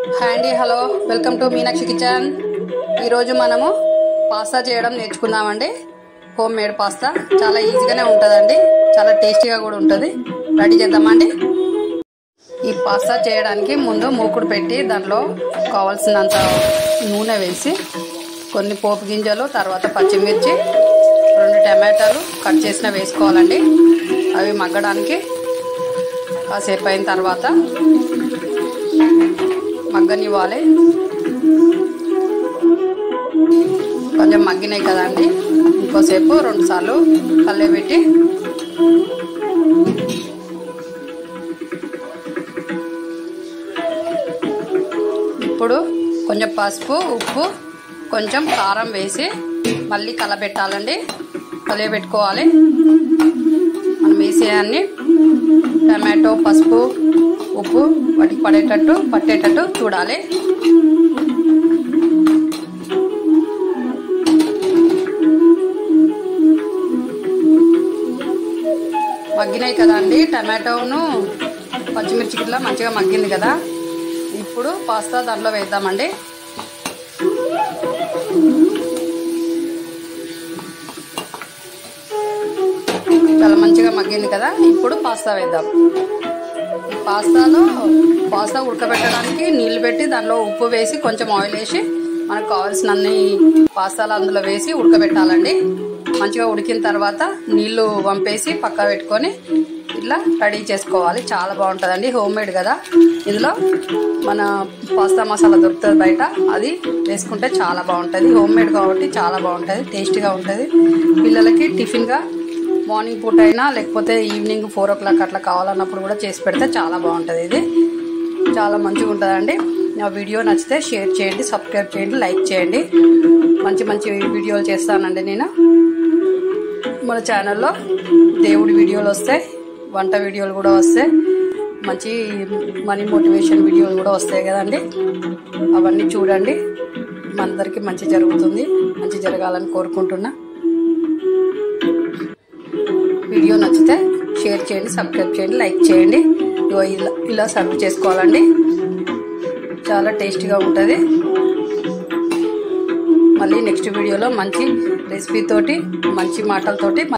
hi అండి hello welcome to Meenakshi kitchen ఈరోజు మనము పాస్తా చేయడం నేర్చుకుందామండి హోమ్ మేడ్ పాస్తా చాలా ఈజీగానే ఉంటుందండి చాలా టేస్టీగా కూడా ఉంటుంది రెడీ చేద్దామండి ఈ పాస్తా చేయడానికి ముందు మూకుడు పెట్టి దాంట్లో కావాల్సినంత నూనె వేసి కొన్ని పోపు గింజలు తర్వాత పచ్చిమిర్చి రెండు టమాటాలు కట్ చేసిన వేసుకోవాలండి అవి మగ్గడానికి కాసేపు అయిన తర్వాత మగ్గనివ్వాలి కొంచెం మగ్గినాయి కదండి ఇంకోసేపు రెండు సార్లు కల్లే పెట్టి ఇప్పుడు కొంచెం పసుపు ఉప్పు కొంచెం కారం వేసి మళ్ళీ కలబెట్టాలండి కలియబెట్టుకోవాలి మనం వేసేయాన్ని టమాటో పసుపు ఉప్పు వాటికి పడేటట్టు పట్టేటట్టు చూడాలి మగ్గినాయి కదా అండి టమాటోను పచ్చిమిర్చి గిట్లా మంచిగా మగ్గింది కదా ఇప్పుడు పాస్తా దాంట్లో వేద్దామండి చాలా మంచిగా మగ్గింది కదా ఇప్పుడు పాస్తా వేద్దాం ఈ పాస్తాలో పాస్తా ఉడకబెట్టడానికి నీళ్లు పెట్టి దానిలో ఉప్పు వేసి కొంచెం ఆయిల్ వేసి మనకు కావాల్సినన్ని పాస్తాలు అందులో వేసి ఉడకబెట్టాలండి మంచిగా ఉడికిన తర్వాత నీళ్లు వంపేసి పక్క పెట్టుకొని ఇట్లా రెడీ చేసుకోవాలి చాలా బాగుంటుందండి హోమ్ మేడ్ కదా ఇందులో మన పాస్తా మసాలా దొరుకుతుంది బయట అది వేసుకుంటే చాలా బాగుంటుంది హోమ్ మేడ్ కాబట్టి చాలా బాగుంటుంది టేస్టీగా ఉంటుంది పిల్లలకి టిఫిన్గా మార్నింగ్ పూట అయినా లేకపోతే ఈవినింగ్ ఫోర్ ఓ క్లాక్ అట్లా కావాలన్నప్పుడు కూడా చేసి పెడితే చాలా బాగుంటుంది ఇది చాలా మంచిగా ఉంటుందండి నా వీడియో నచ్చితే షేర్ చేయండి సబ్స్క్రైబ్ చేయండి లైక్ చేయండి మంచి మంచి వీడియోలు చేస్తానండి నేను మన ఛానల్లో దేవుడి వీడియోలు వస్తాయి వంట వీడియోలు కూడా వస్తాయి మంచి మనీ మోటివేషన్ వీడియోలు కూడా వస్తాయి కదండి అవన్నీ చూడండి మనందరికీ మంచి జరుగుతుంది మంచి జరగాలని కోరుకుంటున్నా వీడియో నచ్చితే షేర్ చేయండి సబ్స్క్రైబ్ చేయండి లైక్ చేయండి ఇగో ఇలా ఇలా సర్వ్ చేసుకోవాలండి చాలా టేస్టీగా ఉంటుంది మళ్ళీ నెక్స్ట్ వీడియోలో మంచి రెసిపీ తోటి మంచి మాటలతోటి